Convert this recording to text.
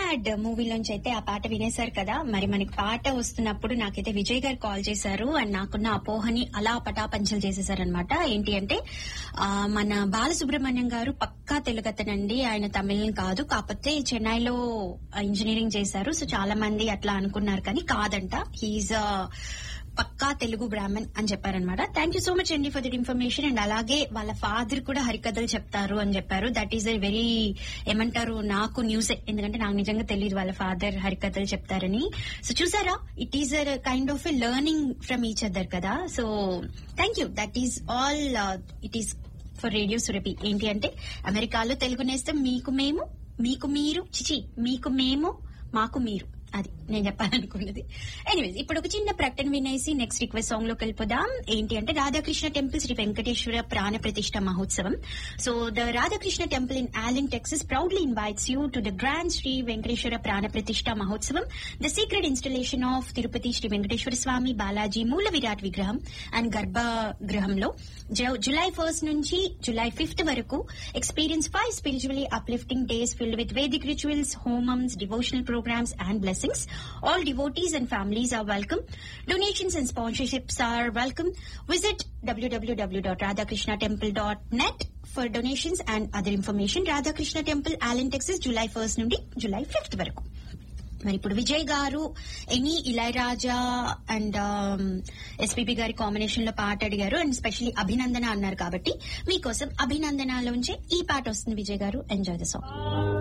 Dad మూవీలోంచి అయితే ఆ పాట వినేశారు కదా మరి మనకి పాట వస్తున్నప్పుడు నాకైతే విజయ్ గారు కాల్ చేశారు అండ్ నాకున్న అపోహని అలా పటాపంచలు చేసేసారనమాట ఏంటి అంటే ఆ, మన బాలసుబ్రహ్మణ్యం గారు పక్కా తెలుగతనండి ఆయన తమిళం కాదు కాకపోతే చెన్నైలో ఇంజనీరింగ్ చేశారు సో చాలా మంది అట్లా అనుకున్నారు కానీ కాదంట హీజ్ పక్కా తెలుగు బ్రాహ్మణ్ అని చెప్పారనమాట థ్యాంక్ యూ సో మచ్ అండి ఫర్ దిట్ ఇన్ఫర్మేషన్ అండ్ అలాగే వాళ్ళ ఫాదర్ కూడా హరికథలు చెప్తారు అని చెప్పారు దట్ ఈస్ ఎ వెరీ ఏమంటారు నాకు న్యూస్ ఎందుకంటే నాకు నిజంగా తెలియదు వాళ్ళ ఫాదర్ హరికథలు చెప్తారని సో చూసారా it is a kind of a learning from each other కదా so thank you that is all it is for radio Surabhi ఏంటి అంటే అమెరికాలో తెలుగు నేస్తం మీకు మేము మీకు మీరు చిచి మీకు మేము మాకు మీరు అది నేను చెప్పాలనుకున్నది ఎనీవేస్ ఇప్పుడు ఒక చిన్న ప్రకటన వినేసి నెక్స్ట్ రిక్వెస్ట్ సాంగ్ లోకి వెళ్ళిపోదాం ఏంటి అంటే రాధాకృష్ణ టెంపుల్ శ్రీ వెంకటేశ్వర ప్రాణ ప్రతిష్ట మహోత్సవం so the Radhakrishna temple in Allen Texas proudly invites you to the grand Shri Venkateswara ప్రాణ ప్రతిష్ట మహోత్సవం the sacred installation of Tirupati Shri Venkateswara Swami Balaji మూల విరాట్ విగ్రహం అండ్ గర్భగృహంలో జు- జులై ఫస్ట్ నుంచి జులై ఫిఫ్త్ వరకు experience five spiritually uplifting days filled with Vedic rituals హోమమ్స్ devotional programs and blessings. All devotees and families are welcome. Donations and sponsorships are welcome. Visit www.radhakrishnatemple.net for donations and other information. Radhakrishna Temple, Allen, Texas, July 1st నుండి July 5th వరకు మరి ఇప్పుడు విజయ్ గారు any Ilaiyaraaja and SPB గారి combination లో పాట అడిగారు and specially అభినందన అన్నారు కాబట్టి మీకోసం అభినందనలోంచి ఈ పాట వస్తుంది విజయ్ గారు ఎంజాయ్ ద సాంగ్